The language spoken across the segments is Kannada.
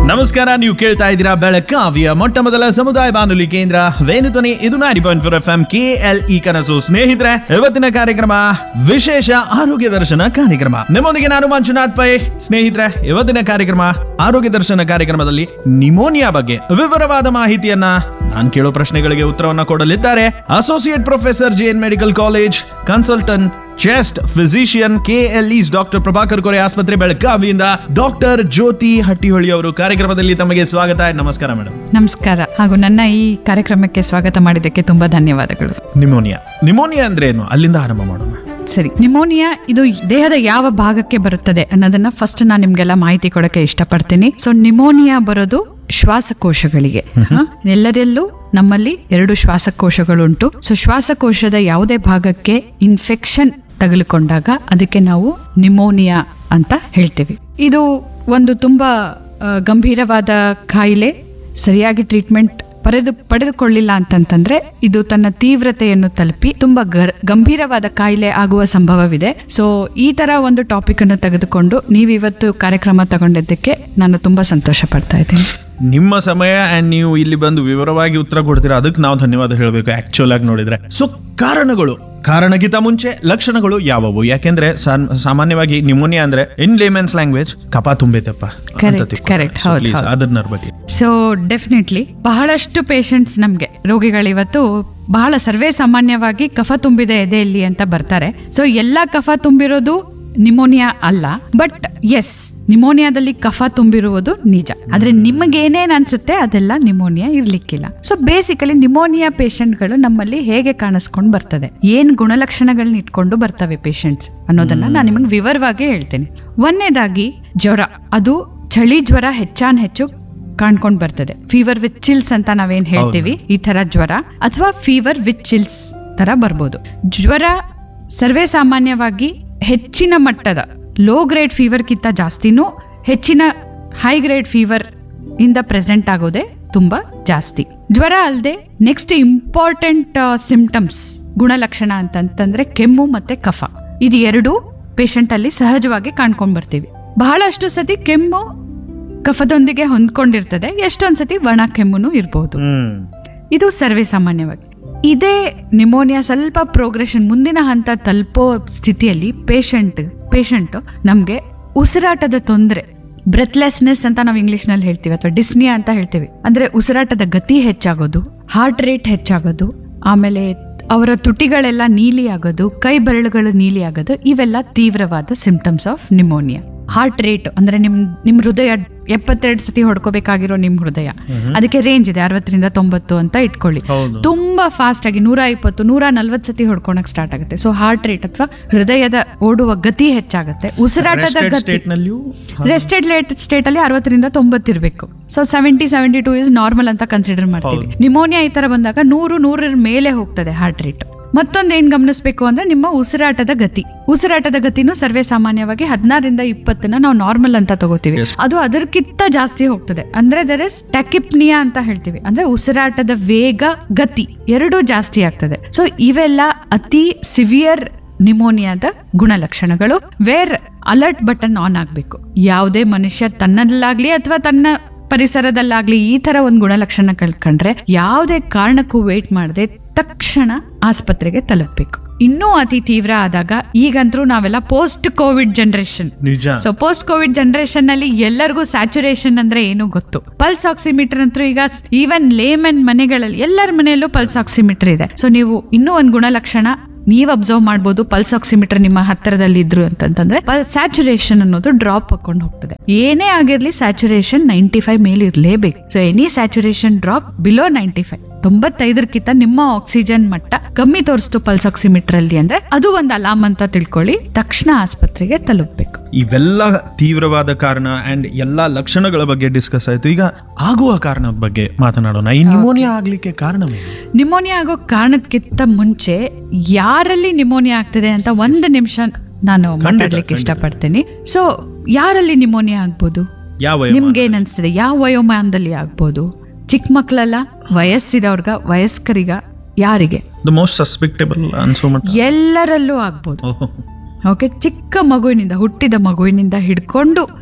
ನಮಸ್ಕಾರ ನೀವು ಕೇಳ್ತಾ ಇದ್ದೀರಾ ಬೆಳಕಾವಿಯ ಮೊಟ್ಟ ಮೊದಲ ಸಮುದಾಯ ಬಾನುಲಿ ಕೇಂದ್ರ ವೇಣುಧ್ವನಿ ಇದು ನಾಡಿ point four F M K L E ಕನಸು ಸ್ನೇಹಿತರೆ ಇವತ್ತಿನ ಕಾರ್ಯಕ್ರಮ ವಿಶೇಷ ಆರೋಗ್ಯ ದರ್ಶನ ಕಾರ್ಯಕ್ರಮ ನಿಮ್ಮೊಂದಿಗೆ ನಾನು ಮಂಜುನಾಥ್ ಪೈ ಸ್ನೇಹಿತರೆ ಇವತ್ತಿನ ಕಾರ್ಯಕ್ರಮ ಆರೋಗ್ಯ ದರ್ಶನ ಕಾರ್ಯಕ್ರಮದಲ್ಲಿ ನಿಮೋನಿಯಾ ಬಗ್ಗೆ ವಿವರವಾದ ಮಾಹಿತಿಯನ್ನ ನಾನು ಕೇಳೋ ಪ್ರಶ್ನೆಗಳಿಗೆ ಉತ್ತರವನ್ನ ಕೊಡಲಿದ್ದಾರೆ associate professor J N medical college consultant chest physician K L S doctor Prabhakar Kore ಆಸ್ಪತ್ರೆ ಬೆಳಗಾವಿಯಿಂದ ಡಾಕ್ಟರ್ ಜ್ಯೋತಿ ಹಟ್ಟಿಹೊಳಿ ಅವರು ಕಾರ್ಯಕ್ರಮದಲ್ಲಿ ತಮಗೆ ಸ್ವಾಗತ ನಮಸ್ಕಾರ ಮೇಡಮ್ ನಮಸ್ಕಾರ ಹಾಗೂ ನನ್ನ ಈ ಕಾರ್ಯಕ್ರಮಕ್ಕೆ ಸ್ವಾಗತ ಮಾಡಿದ್ದಕ್ಕೆ ತುಂಬಾ ಧನ್ಯವಾದಗಳು ನಿಮೋನಿಯಾ ನಿಮೋನಿಯಾ ಅಂದ್ರೆ ಏನು ಅಲ್ಲಿಂದ ಆರಂಭ ಮಾಡೋಣ ಸರಿ ನಿಮೋನಿಯಾ ಇದು ದೇಹದ ಯಾವ ಭಾಗಕ್ಕೆ ಬರುತ್ತದೆ ಅನ್ನೋದನ್ನ ಫಸ್ಟ್ ನಾನು ನಿಮ್ಗೆಲ್ಲ ಮಾಹಿತಿ ಕೊಡಕ್ಕೆ ಇಷ್ಟಪಡ್ತೀನಿ ಸೊ ನಿಮೋನಿಯಾ ಬರೋದು ಶ್ವಾಸಕೋಶಗಳಿಗೆ ಹ? ಎಲ್ಲರಲ್ಲೂ ನಮ್ಮಲ್ಲಿ ಎರಡು ಶ್ವಾಸಕೋಶಗಳುಂಟು ಸೊ ಶ್ವಾಸಕೋಶದ ಯಾವುದೇ ಭಾಗಕ್ಕೆ ಇನ್ಫೆಕ್ಷನ್ ತಗುಲಿಕೊಂಡಾಗ ಅದಕ್ಕೆ ನಾವು ನಿಮೋನಿಯಾ ಅಂತ ಹೇಳ್ತೀವಿ ಇದು ಒಂದು ತುಂಬಾ ಆ, ಗಂಭೀರವಾದ ಕಾಯಿಲೆ ಸರಿಯಾಗಿ ಟ್ರೀಟ್ಮೆಂಟ್ ಪಡೆದು ಪಡೆದುಕೊಳ್ಳಿಲ್ಲ ಅಂತಂತಂದ್ರೆ ಇದು ತನ್ನ ತೀವ್ರತೆಯನ್ನು ತಲುಪಿ ತುಂಬಾ ಗರ್- ಗಂಭೀರವಾದ ಕಾಯಿಲೆ ಆಗುವ ಸಂಭವವಿದೆ ಸೊ ಈ ತರ ಒಂದು ಟಾಪಿಕ್ ಅನ್ನು ತೆಗೆದುಕೊಂಡು ನೀವು ಇವತ್ತು ಕಾರ್ಯಕ್ರಮ ತಗೊಂಡಿದ್ದಕ್ಕೆ ನಾನು ತುಂಬಾ ಸಂತೋಷ ಪಡ್ತಾ ಇದ್ದೀನಿ ನಿಮ್ಮ ಸಮಯ ಅಂಡ್ ನೀವು ಇಲ್ಲಿ ಬಂದು ವಿವರವಾಗಿ ಉತ್ತರ ಕೊಡ್ತೀರಾ ಅದಕ್ಕೆ ನಾವು ಧನ್ಯವಾದ ಹೇಳಬೇಕು ಆಕ್ಚುಲ್ ಆಗಿ ನೋಡಿದ್ರೆ ಸೊ ಕಾರಣಗಳು ಕಾರಣಕ್ಕಿಂತ ಮುಂಚೆ ಲಕ್ಷಣಗಳು ಯಾವುವು ಯಾಕೆಂದ್ರೆ ಸಾನ್- ಸಾಮಾನ್ಯವಾಗಿ ನಿಮೋನಿಯಾ ಅಂದ್ರೆ ಇನ್ ಲೇಮೆನ್ಸ್ ಲ್ಯಾಂಗ್ವೇಜ್ ಕಪ ತುಂಬೈತಪ್ಪ ಅಂತ Correct, ತಿಳ್ಕೊಳ್ಳಿ. correct. So ಹೌದು, please ಹೌದು. ಅದನ್ನ ಬಗ್ಗೆ ಸೊ ಡೆಫಿನೆಟ್ಲಿ ಬಹಳಷ್ಟು ಪೇಷಂಟ್ಸ್ ನಮಗೆ ರೋಗಿಗಳಿವತ್ತು ಬಹಳ ಸರ್ವೇ ಸಾಮಾನ್ಯವಾಗಿ ಕಫ ತುಂಬಿದೆ ಎದೆಯಲ್ಲಿ ಅಂತ ಬರ್ತಾರೆ ಸೊ ಎಲ್ಲ ಕಫ ತುಂಬಿರೋದು ನಿಮೋನಿಯಾ ಅಲ್ಲ ಬಟ್ ಎಸ್ ನಿಮೋನಿಯಾದಲ್ಲಿ ಕಫ ತುಂಬಿರುವುದು ನಿಜ ಆದ್ರೆ ನಿಮಗೇನೇನ್ ಅನ್ಸುತ್ತೆ ಅದೆಲ್ಲ ನಿಮೋನಿಯಾ ಇರ್ಲಿಕ್ಕಿಲ್ಲ ಸೊ ಬೇಸಿಕಲಿ ನಿಮೋನಿಯಾ ಪೇಷಂಟ್ಗಳು ನಮ್ಮಲ್ಲಿ ಹೇಗೆ ಕಾಣಿಸ್ಕೊಂಡು ಬರ್ತದೆ ಏನ್ ಗುಣಲಕ್ಷಣಗಳನ್ನ ಇಟ್ಕೊಂಡು ಬರ್ತವೆ ಪೇಷಂಟ್ಸ್ ಅನ್ನೋದನ್ನ ನಾನು ನಿಮಗೆ ವಿವರವಾಗಿ ಹೇಳ್ತೇನೆ ಒಂದನೇದಾಗಿ ಜ್ವರ ಅದು ಚಳಿ ಜ್ವರ ಹೆಚ್ಚಾನ್ ಹೆಚ್ಚು ಕಾಣ್ಕೊಂಡ್ ಬರ್ತದೆ ಫೀವರ್ ವಿತ್ ಚಿಲ್ಸ್ ಅಂತ ನಾವೇನ್ ಹೇಳ್ತೀವಿ ಈ ತರ ಜ್ವರ ಅಥವಾ ಫೀವರ್ ವಿತ್ ಚಿಲ್ಸ್ ತರ ಬರ್ಬೋದು ಜ್ವರ ಸರ್ವೇ ಸಾಮಾನ್ಯವಾಗಿ ಹೆಚ್ಚಿನ ಮಟ್ಟದ ಲೋ ಗ್ರೇಡ್ ಫೀವರ್ ಕಿಂತ ಜಾಸ್ತಿನೂ ಹೆಚ್ಚಿನ ಹೈ ಗ್ರೇಡ್ ಫೀವರ್ ಇಂದ ಪ್ರೆಸೆಂಟ್ ಆಗೋದೇ ತುಂಬಾ ಜಾಸ್ತಿ ಜ್ವರ ಅಲ್ಲದೆ ನೆಕ್ಸ್ಟ್ ಇಂಪಾರ್ಟೆಂಟ್ ಸಿಂಪ್ಟಮ್ಸ್ ಗುಣಲಕ್ಷಣ ಅಂತಂತಂದ್ರೆ ಕೆಮ್ಮು ಮತ್ತೆ ಕಫ ಇದು ಎರಡು ಪೇಷಂಟ್ ಅಲ್ಲಿ ಸಹಜವಾಗಿ ಕಾಣ್ಕೊಂಡ್ ಬರ್ತೀವಿ ಬಹಳಷ್ಟು ಸತಿ ಕೆಮ್ಮು ಕಫದೊಂದಿಗೆ ಹೊಂದ್ಕೊಂಡಿರ್ತದೆ ಎಷ್ಟೊಂದ್ ಸತಿ ಒಣ ಕೆಮ್ಮುನು ಇರಬಹುದು ಹ್ಮ್ ಇದು ಸರ್ವೇ ಸಾಮಾನ್ಯವಾಗಿ ಇದೇ ನಿಮೋನಿಯಾ ಸ್ವಲ್ಪ ಪ್ರೋಗ್ರೆಷನ್ ಮುಂದಿನ ಹಂತ ತಲುಪೋ ಸ್ಥಿತಿಯಲ್ಲಿ ಪೇಷಂಟ್ ಪೇಷಂಟ್ ನಮಗೆ ಉಸಿರಾಟದ ತೊಂದರೆ ಬ್ರೆತ್ಲೆಸ್ನೆಸ್ ಅಂತ ನಾವು ಇಂಗ್ಲಿಷ್ ನಲ್ಲಿ ಹೇಳ್ತೀವಿ ಅಥವಾ ಡಿಸ್ನಿಯಾ ಅಂತ ಹೇಳ್ತೀವಿ ಅಂದ್ರೆ ಉಸಿರಾಟದ ಗತಿ ಹೆಚ್ಚಾಗೋದು ಹಾರ್ಟ್ ರೇಟ್ ಹೆಚ್ಚಾಗೋದು ಆಮೇಲೆ ಅವರ ತುಟಿಗಳೆಲ್ಲ ನೀಲಿ ಆಗೋದು ಕೈ ಬೆರಳುಗಳು ನೀಲಿ ಆಗೋದು ಇವೆಲ್ಲ ತೀವ್ರವಾದ symptoms of pneumonia heart rate ಅಂದ್ರೆ ನಿಮ್ ನಿಮ್ ಹೃದಯ ಎಪ್ಪತ್ತೆರಡು ಸತಿ ಹೊಡ್ಕೋಬೇಕಾಗಿರೋ ನಿಮ್ ಹೃದಯ ಅದಕ್ಕೆ ರೇಂಜ್ ಇದೆ ಅರವತ್ತರಿಂದ ತೊಂಬತ್ತು ಅಂತ ಇಟ್ಕೊಳ್ಳಿ ಹೌದು ತುಂಬಾ ಫಾಸ್ಟ್ ಆಗಿ ನೂರ ಇಪ್ಪತ್ತು ನೂರ ನಲ್ವತ್ತು ಸತಿ ಹೊಡ್ಕೊಳಕ್ ಸ್ಟಾರ್ಟ್ ಆಗುತ್ತೆ ಸೊ ಹಾರ್ಟ್ ರೇಟ್ ಅಥವಾ ಹೃದಯದ ಓಡುವ ಗತಿ ಹೆಚ್ಚಾಗುತ್ತೆ ಉಸಿರಾಟದ ಗತಿ ಸ್ಟೇಟ್ ನಲ್ಲಿಯೂ ರೆಸ್ಟೆಡ್ ಲೇಟ್ ಸ್ಟೇಟ್ ಅಲ್ಲಿ ಅರವತ್ತರಿಂದ ತೊಂಬತ್ತಿರ್ಬೇಕು so seventy seventy two is normal ಅಂತ ಕನ್ಸಿಡರ್ ಮಾಡ್ತೀವಿ ನಿಮೋನಿಯಾ ಈ ತರ ಬಂದಾಗ ನೂರು ನೂರರ ಮೇಲೆ ಹೋಗ್ತದೆ ಹಾರ್ಟ್ ರೇಟ್ ಮತ್ತೊಂದು ಏನ್ ಗಮನಿಸಬೇಕು ಅಂದ್ರೆ ನಿಮ್ಮ ಉಸಿರಾಟದ ಗತಿ ಉಸಿರಾಟದ ಗತಿನೂ ಸರ್ವೇ ಸಾಮಾನ್ಯವಾಗಿ ಹದಿನಾರರಿಂದ ಇಪ್ಪತ್ತನ್ನ ನಾವು ನಾರ್ಮಲ್ ಅಂತ ತಗೋತೀವಿ Yes. ಅದು ಅದಕ್ಕಿಂತ ಜಾಸ್ತಿ ಹೋಗ್ತದೆ ಅಂದ್ರೆ ದರ್ ಇಸ್ ಟೆಕಿಪ್ನಿಯಾ ಅಂತ ಹೇಳ್ತೀವಿ ಅಂದ್ರೆ ಉಸಿರಾಟದ ವೇಗ ಗತಿ ಎರಡೂ ಜಾಸ್ತಿ ಆಗ್ತದೆ ಸೊ ಇವೆಲ್ಲ ಅತಿ ಸಿವಿಯರ್ ನಿಮೋನಿಯಾದ ಗುಣಲಕ್ಷಣಗಳು ವೇರ್ ಅಲರ್ಟ್ ಬಟನ್ ಆನ್ ಆಗ್ಬೇಕು ಯಾವುದೇ ಮನುಷ್ಯ ತನ್ನದಲ್ಲಾಗ್ಲಿ ಅಥವಾ ತನ್ನ ಪರಿಸರದಲ್ಲಾಗ್ಲಿ ಈ ತರ ಒಂದು ಗುಣಲಕ್ಷಣ ಕಳ್ಕೊಂಡ್ರೆ ಯಾವುದೇ ಕಾರಣಕ್ಕೂ ವೇಟ್ ಮಾಡದೆ ತಕ್ಷಣ ಆಸ್ಪತ್ರೆಗೆ ತಲುಪಬೇಕು ಇನ್ನೂ ಅತಿ ತೀವ್ರ ಆದಾಗ ಈಗಂತರೂ ನಾವೆಲ್ಲ ಪೋಸ್ಟ್ ಕೋವಿಡ್ ಜನರೇಷನ್ ನಿಜ ಸೊ ಪೋಸ್ಟ್ ಕೋವಿಡ್ ಜನರೇಷನ್ ನಲ್ಲಿ ಎಲ್ಲರಿಗೂ ಸ್ಯಾಚುರೇಷನ್ ಅಂದ್ರೆ ಏನು ಗೊತ್ತು ಪಲ್ಸ್ ಆಕ್ಸಿಮೀಟರ್ ಅಂತೂ ಈಗ ಈವನ್ ಲೇಮನ್ ಮನೆಗಳಲ್ಲಿ ಎಲ್ಲರ ಮನೆಯಲ್ಲೂ ಪಲ್ಸ್ ಆಕ್ಸಿಮೀಟರ್ ಇದೆ ಸೊ ನೀವು ಇನ್ನೂ ಒಂದು ಗುಣಲಕ್ಷಣ ನೀವು ಅಬ್ಸರ್ವ್ ಮಾಡ್ಬೋದು ಪಲ್ಸ್ ಆಕ್ಸಿಮೀಟರ್ ನಿಮ್ಮ ಹತ್ತಿರದಲ್ಲಿ ಇದ್ರು ಅಂತಂತಂದ್ರೆ ಸ್ಯಾಚುರೇಷನ್ ಅನ್ನೋದು ಡ್ರಾಪ್ ಹಾಕೊಂಡು ಹೋಗ್ತದೆ ಏನೇ ಆಗಿರ್ಲಿ ಸ್ಯಾಚುರೇಷನ್ ನೈಂಟಿ ಫೈವ್ ಮೇಲೆ ಇರಲೇಬೇಕು so any saturation drop below ninety five ತೊಂಬತ್ತೈದಕ್ಕಿಂತ ನಿಮ್ಮ ಆಕ್ಸಿಜನ್ ಮಟ್ಟ ಕಮ್ಮಿ ತೋರಿಸ್ತು ಪಲ್ಸ್ ಆಕ್ಸಿಮೀಟರ್ ಅಲ್ಲಿ ಅಂದ್ರೆ ಅದು ಒಂದು ಅಲಾಮ್ ಅಂತ ತಿಳ್ಕೊಳ್ಳಿ ತಕ್ಷಣ ಆಸ್ಪತ್ರೆಗೆ ತಲುಪಬೇಕು ಇವೆಲ್ಲ ತೀವ್ರವಾದ ಕಾರಣ ಅಂಡ್ ಎಲ್ಲಾ ಲಕ್ಷಣಗಳ ಬಗ್ಗೆ ಡಿಸ್ಕಸ್ ಆಯ್ತು ಈಗ ಆಗುವ ಕಾರಣದ ಬಗ್ಗೆ ಮಾತನಾಡೋಣ ಈ ನಿಮೋನಿಯಾ ಆಗ್ಲಿಕ್ಕೆ ಕಾರಣವೇನು ನಿಮೋನಿಯಾ ಆಗೋ ಕಾರಣಕ್ಕಿಂತ ಮುಂಚೆ ಯಾರಲ್ಲಿ ನಿಮೋನಿಯಾ ಆಗ್ತದೆ ಅಂತ ಒಂದು ನಿಮಿಷ ನಾನು ಮಾತಾಡ್ಲಿಕ್ಕೆ ಇಷ್ಟಪಡ್ತೀನಿ ಸೊ ಯಾರಲ್ಲಿ ನಿಮೋನಿಯಾ ಆಗ್ಬೋದು ಯಾವ ನಿಮ್ಗೆ ಏನ್ ಅನ್ಸ್ತದೆ ಯಾವ ವಯೋಮಾನದಲ್ಲಿ ಆಗ್ಬೋದು ಚಿಕ್ಕ ಮಕ್ಕಳಲ್ಲ ವಯಸ್ಸಿರೋರ್ಗ ವಯಸ್ಕರಿಗ ಯಾರಿಗೆ ದ ಮೋಸ್ಟ್ ಸಸ್ಪೆಕ್ಟೇಬಲ್ ಅನ್ಸೋ ಮಟ್ಟ ಎಲ್ಲರಲ್ಲೂ ಆಗ್ಬೋದು ಓಹ್. ಓಕೆ ಚಿಕ್ಕ ಮಗುವಿನಿಂದ ಹುಟ್ಟಿದ ಮಗುವಿನಿಂದ ಹಿಡ್ಕೊಂಡು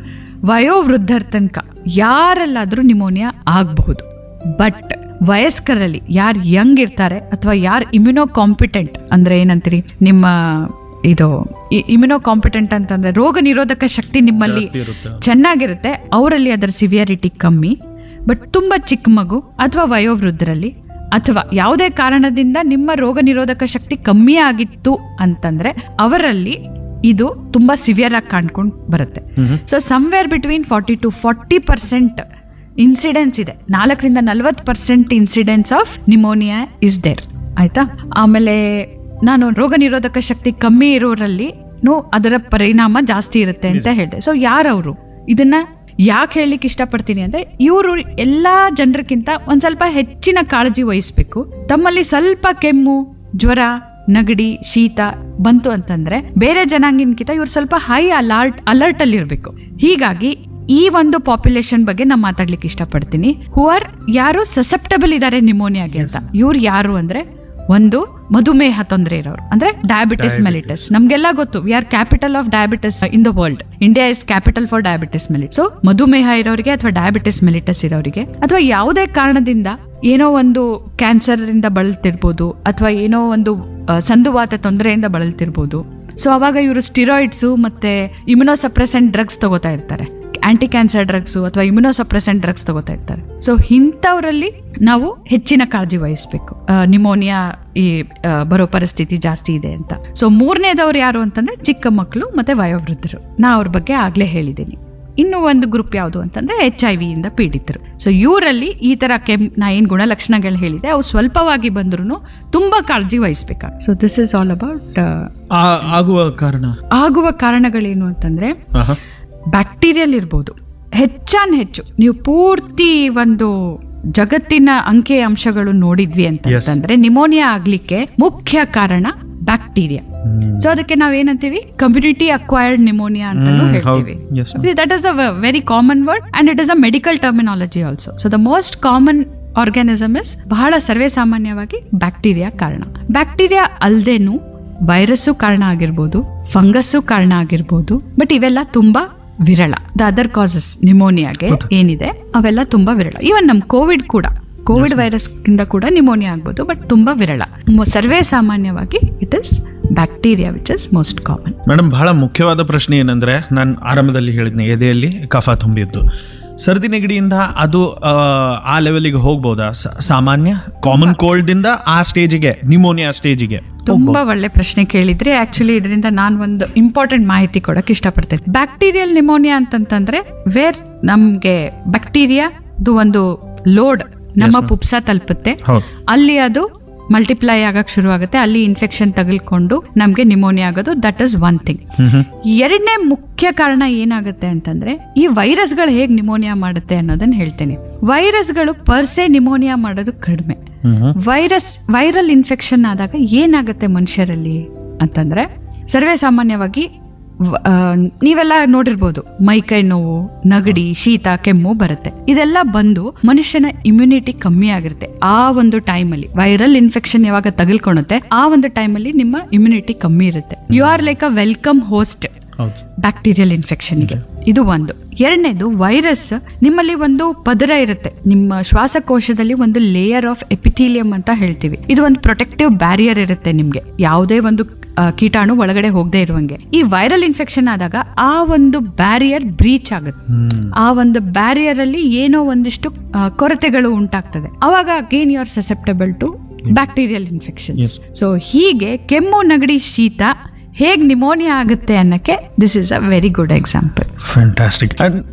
ವಯೋವೃದ್ಧರ ತನಕ ಯಾರಲ್ಲಾದ್ರೂ ನಿಮೋನಿಯಾ ಆಗಬಹುದು ಬಟ್ ವಯಸ್ಕರಲ್ಲಿ ಯಾರು ಯಂಗ್ ಇರ್ತಾರೆ ಅಥವಾ ಯಾರು ಇಮ್ಯುನೋ ಕಾಂಪಿಟೆಂಟ್ ಅಂದ್ರೆ ಏನಂತೀರಿ ನಿಮ್ಮ ಇದು ಇಮ್ಯುನೋ ಕಾಂಪಿಟೆಂಟ್ ಅಂತಂದ್ರೆ ರೋಗ ನಿರೋಧಕ ಶಕ್ತಿ ನಿಮ್ಮಲ್ಲಿ ಜಾಸ್ತಿ ಇರುತ್ತೆ. ಚೆನ್ನಾಗಿರುತ್ತೆ ಅವರಲ್ಲಿ ಅದರ ಸಿವಿಯರಿಟಿ ಕಮ್ಮಿ ಬಟ್ ತುಂಬಾ ಚಿಕ್ಕ ಮಗು ಅಥವಾ ವಯೋವೃದ್ಧರಲ್ಲಿ ಅಥವಾ ಯಾವುದೇ ಕಾರಣದಿಂದ ನಿಮ್ಮ ರೋಗ ನಿರೋಧಕ ಶಕ್ತಿ ಕಮ್ಮಿ ಆಗಿತ್ತು ಅಂತಂದ್ರೆ ಅವರಲ್ಲಿ ಇದು ತುಂಬಾ ಸಿವಿಯರ್ ಆಗಿ ಕಾಣ್ಕೊಂಡು ಬರುತ್ತೆ so somewhere between forty to forty percent incidence ಇದೆ ನಾಲ್ಕರಿಂದ ನಲ್ವತ್ತು percent incidence of pneumonia is there ಆಯ್ತಾ ಆಮೇಲೆ ನಾನು ರೋಗ ನಿರೋಧಕ ಶಕ್ತಿ ಕಮ್ಮಿ ಇರೋರಲ್ಲಿ ಅದರ ಪರಿಣಾಮ ಜಾಸ್ತಿ ಇರುತ್ತೆ ಅಂತ ಹೇಳಿದೆ ಸೊ ಯಾರವರು ಇದನ್ನ ಯಾಕೆ ಹೇಳಲಿಕ್ಕೆ ಇಷ್ಟಪಡ್ತೀನಿ ಅಂದ್ರೆ ಇವರು ಎಲ್ಲಾ ಜನರಿಗಿಂತ ಒಂದ್ ಸ್ವಲ್ಪ ಹೆಚ್ಚಿನ ಕಾಳಜಿ ವಹಿಸ್ಬೇಕು ತಮ್ಮಲ್ಲಿ ಸ್ವಲ್ಪ ಕೆಮ್ಮು ಜ್ವರ ನಗಡಿ ಶೀತ ಬಂತು ಅಂತಂದ್ರೆ ಬೇರೆ ಜನಾಂಗಿನ್ಕಿಂತ ಇವ್ರು ಸ್ವಲ್ಪ ಹೈ ಅಲರ್ಟ್ ಅಲರ್ಟ್ ಅಲ್ಲಿ ಇರಬೇಕು ಹೀಗಾಗಿ ಈ ಒಂದು ಪಾಪ್ಯುಲೇಷನ್ ಬಗ್ಗೆ ನಾನು ಮಾತಾಡ್ಲಿಕ್ಕೆ ಇಷ್ಟಪಡ್ತೀನಿ ಹೂ ಆರ್ ಯಾರು ಸಸೆಪ್ಟಬಲ್ ಇದ್ದಾರೆ ನಿಮೋನಿಯಾಗೆ ಅಂತ ಇವ್ರು ಯಾರು ಅಂದ್ರೆ ಒಂದು ಮಧುಮೇಹ ತೊಂದರೆ ಇರೋರು ಅಂದ್ರೆ ಡಯಾಬಿಟಿಸ್ ಮೆಲಿಟಸ್ ನಮ್ಗೆಲ್ಲ ಗೊತ್ತು we are capital of diabetes in the world India is capital for diabetes mellitus so ಮಧುಮೇಹ ಇರೋರಿಗೆ ಅಥವಾ ಡಯಾಬಿಟಿಸ್ ಮೆಲಿಟಸ್ ಇರೋರಿಗೆ ಅಥವಾ ಯಾವುದೇ ಕಾರಣದಿಂದ ಏನೋ ಒಂದು ಕ್ಯಾನ್ಸರ್ ಇಂದ ಬಳಲ್ತಿರ್ಬೋದು ಅಥವಾ ಏನೋ ಒಂದು ಆ, ಸಂದುವಾತ ತೊಂದರೆಯಿಂದ ಬಳಲ್ತಿರ್ಬೋದು ಸೊ ಅವಾಗ ಇವರು ಸ್ಟಿರಾಯ್ಡ್ಸು ಮತ್ತೆ ಇಮ್ಯುನೋಸಪ್ರೆಸೆಂಟ್ ಡ್ರಗ್ಸ್ ತಗೋತಾ ಇರ್ತಾರೆ ಆಂಟಿ ಕ್ಯಾನ್ಸರ್ ಡ್ರಗ್ಸು ಅಥವಾ ಇಮ್ಯುನೋಸಪ್ರೆಸೆಂಟ್ ಡ್ರಗ್ಸ್ ತಗೋತಾ ಇರ್ತಾರೆ ಸೊ ಇಂಥವರಲ್ಲಿ ನಾವು ಹೆಚ್ಚಿನ ಕಾಳಜಿ ವಹಿಸಬೇಕು ನಿಮೋನಿಯಾ ಈ ಆ, ಬರೋ ಪರಿಸ್ಥಿತಿ ಜಾಸ್ತಿ ಇದೆ ಅಂತ ಸೊ ಮೂರನೇದವ್ರು ಯಾರು ಅಂತಂದ್ರೆ ಚಿಕ್ಕ ಮಕ್ಕಳು ಮತ್ತೆ ವಯೋವೃದ್ಧರು ನಾ ಅವ್ರ ಬಗ್ಗೆ ಆಗ್ಲೇ ಹೇಳಿದ್ದೀನಿ ಇನ್ನು ಒಂದು ಗ್ರೂಪ್ ಯಾವುದು ಅಂತಂದ್ರೆ ಎಚ್ ಐ ವಿಯಿಂದ ಪೀಡಿತರು ಸೊ ಇವರಲ್ಲಿ ಈ ತರ ಕೆಮ್ ನಾ ಏನ್ ಗುಣಲಕ್ಷಣಗಳು ಹೇಳಿದೆ ಅವು ಸ್ವಲ್ಪವಾಗಿ ಬಂದ್ರು ತುಂಬಾ ಕಾಳಜಿ ವಹಿಸ್ಬೇಕಾಗ so this is all about ಆ- ಆಗುವ ಕಾರಣ ಆಗುವ ಕಾರಣಗಳೇನು ಅಂತಂದ್ರೆ ಆಹಾ. ಬ್ಯಾಕ್ಟೀರಿಯಲ್ ಇರ್ಬೋದು ಹೆಚ್ಚಾನ್ ಹೆಚ್ಚು ನೀವು ಪೂರ್ತಿ ಒಂದು ಜಗತ್ತಿನ ಅಂಕೆ ಅಂಶಗಳು ನೋಡಿದ್ವಿ Yes. ಅಂತಂದ್ರೆ ನಿಮೋನಿಯಾ ಆಗ್ಲಿಕ್ಕೆ ಮುಖ್ಯ ಕಾರಣ ಬ್ಯಾಕ್ಟೀರಿಯಾ ಸೊ ಅದಕ್ಕೆ ನಾವೇನಂತೀವಿ ಕಮ್ಯುನಿಟಿ ಅಕ್ವೈರ್ಡ್ ನಿಮೋನಿಯಾ ಅಂತಾನು ಹ್ಮ್, ಹೌದು. ಹೇಳ್ತೀವಿ Yes, ma'am. That is a very common word and it is a medical terminology also so the most common organism is ಬಹಳ ಸರ್ವೇ ಸಾಮಾನ್ಯವಾಗಿ ಬ್ಯಾಕ್ಟೀರಿಯಾ ಕಾರಣ ಬ್ಯಾಕ್ಟೀರಿಯಾ ಅಲ್ದೇನು ವೈರಸ್ಸು ಕಾರಣ ಆಗಿರ್ಬೋದು ಫಂಗಸ್ಸು ಕಾರಣ ಆಗಿರ್ಬೋದು ಬಟ್ ಇವೆಲ್ಲ ತುಂಬಾ ವಿರಳ ದ ಅದರ್ ಕಾಸಸ್ ನಿಮೋನಿಯಾಗೆ ಏನಿದೆ ಅವೆಲ್ಲ ತುಂಬಾ ವಿರಳ ಈವನ್ ನಮ್ ಕೋವಿಡ್ ಕೂಡ ಕೋವಿಡ್ ವೈರಸ್ ಇಂದ ಕೂಡ ನಿಮೋನಿಯಾ ಆಗ್ಬೋದು ಬಟ್ ತುಂಬಾ ವಿರಳ ಮ- ಸರ್ವೇ ಸಾಮಾನ್ಯವಾಗಿ it is bacteria which is most common madam ಬಹಳ ಮುಖ್ಯವಾದ ಪ್ರಶ್ನೆ ಏನಂದ್ರೆ ನಾನು ಆರಂಭದಲ್ಲಿ ಹೇಳಿದ್ನೆ ಎದೆಯಲ್ಲಿ ಕಫ ತುಂಬಿದ್ದು ಸರ್ದಿ ನೆಗಡಿಯಿಂದ ಅದು ಆ, ಆ ಲೆವೆಲ್ಗೆ ಹೋಗ್ಬೋದಾ ಸ- ಸಾಮಾನ್ಯ ಕಾಮನ್ ಕೋಲ್ಡ್ ದಿಂದ ಆ ಸ್ಟೇಜಿಗೆ ನಿಮೋನಿಯಾ ಸ್ಟೇಜಿಗೆ ತುಂಬಾ ಒಳ್ಳೆ ಪ್ರಶ್ನೆ ಕೇಳಿದ್ರೆ ಆಕ್ಚುಲಿ ಇದರಿಂದ ನಾನು ಒಂದು ಇಂಪಾರ್ಟೆಂಟ್ ಮಾಹಿತಿ ಕೊಡಕ್ ಇಷ್ಟಪಡ್ತೇನೆ ಬ್ಯಾಕ್ಟೀರಿಯಲ್ ನಿಮೋನಿಯಾ ಅಂತಂತಂದ್ರೆ ವೇರ್ ನಮ್ಗೆ ಬ್ಯಾಕ್ಟೀರಿಯಾದು ಒಂದು ಲೋಡ್ ನಮ್ಮ ಪುಪ್ಸ ತಲುಪುತ್ತೆ ಹೌದು ಅಲ್ಲಿ ಅದು ಮಲ್ಟಿಪ್ಲೈ ಆಗಕ್ ಶುರು ಆಗುತ್ತೆ ಅಲ್ಲಿ ಇನ್ಫೆಕ್ಷನ್ ತಗಲ್ಕೊಂಡು ನಮ್ಗೆ ನಿಮೋನಿಯಾ ಆಗೋದು that is one thing hmm hmm. ಎರಡನೇ ಮುಖ್ಯ ಕಾರಣ ಏನಾಗುತ್ತೆ ಅಂತಂದ್ರೆ ಈ ವೈರಸ್ಗಳು ಹೇಗ್ ನಿಮೋನಿಯಾ ಮಾಡುತ್ತೆ ಅನ್ನೋದನ್ನ ಹೇಳ್ತೇನೆ ವೈರಸ್ಗಳು ಪರ್ಸೆ ನಿಮೋನಿಯಾ ಮಾಡೋದು ಕಡಿಮೆ ಹ್ಮ್ ಹ್ಮ್. ವೈರಸ್ ವೈರಲ್ ಇನ್ಫೆಕ್ಷನ್ ಆದಾಗ ಏನಾಗುತ್ತೆ ಮನುಷ್ಯರಲ್ಲಿ ಅಂತಂದ್ರೆ ಸರ್ವೇ ಸಾಮಾನ್ಯವಾಗಿ ವ- ಆ, ನೀವೆಲ್ಲ ನೋಡಿರ್ಬೋದು ಮೈಕೈ ನೋವು ನಗಡಿ ಶೀತ ಕೆಮ್ಮು ಬರುತ್ತೆ ಇದೆಲ್ಲ ಬಂದು ಮನುಷ್ಯನ ಇಮ್ಯುನಿಟಿ ಕಮ್ಮಿ ಆಗಿರುತ್ತೆ ಆ ಒಂದು ಟೈಮಲ್ಲಿ ವೈರಲ್ ಇನ್ಫೆಕ್ಷನ್ ಯಾವಾಗ ತಗಲ್ಕೊಳುತ್ತೆ ಆ ಒಂದು ಟೈಮಲ್ಲಿ ನಿಮ್ಮ ಇಮ್ಯುನಿಟಿ ಕಮ್ಮಿ ಇರುತ್ತೆ you are like a welcome host ಹೌದು ಬ್ಯಾಕ್ಟೀರಿಯಲ್ ಇನ್ಫೆಕ್ಷನ್ಗೆ ಇದು ಒಂದು ಎರಡನೇದು ವೈರಸ್ ನಿಮ್ಮಲ್ಲಿ ಒಂದು ಪದರ ಇರುತ್ತೆ ನಿಮ್ಮ ಶ್ವಾಸಕೋಶದಲ್ಲಿ ಒಂದು ಲೇಯರ್ ಆಫ್ ಎಪಿಥೀಲಿಯಂ ಅಂತ ಹೇಳ್ತೀವಿ ಇದು ಒಂದು ಪ್ರೊಟೆಕ್ಟಿವ್ ಬ್ಯಾರಿಯರ್ ಇರುತ್ತೆ ನಿಮ್ಗೆ ಯಾವುದೇ ಒಂದು ಆ, ಕೀಟಾಣು ಒಳಗಡೆ ಹೋಗದೆ ಇರುವಂಗೆ ಈ ವೈರಲ್ ಇನ್ಫೆಕ್ಷನ್ ಆದಾಗ ಆ ಒಂದು ಬ್ಯಾರಿಯರ್ ಬ್ರೀಚ್ ಆಗುತ್ತೆ ಹ್ಮ್ ಆ ಒಂದು ಬ್ಯಾರಿಯರ್ ಅಲ್ಲಿ ಏನೋ ಒಂದಿಷ್ಟು ಆ, ಕೊರತೆಗಳು ಉಂಟಾಗ್ತದೆ ಅವಾಗ again you are susceptible to bacterial infections so ಹೀಗೆ ಕೆಮ್ಮು ನಗಡಿ ಶೀತ ಹೇಗ್ ನಿಮೋನಿಯಾ ಆಗುತ್ತೆ ಅನ್ನಕ್ಕೆ this is a very good example fantastic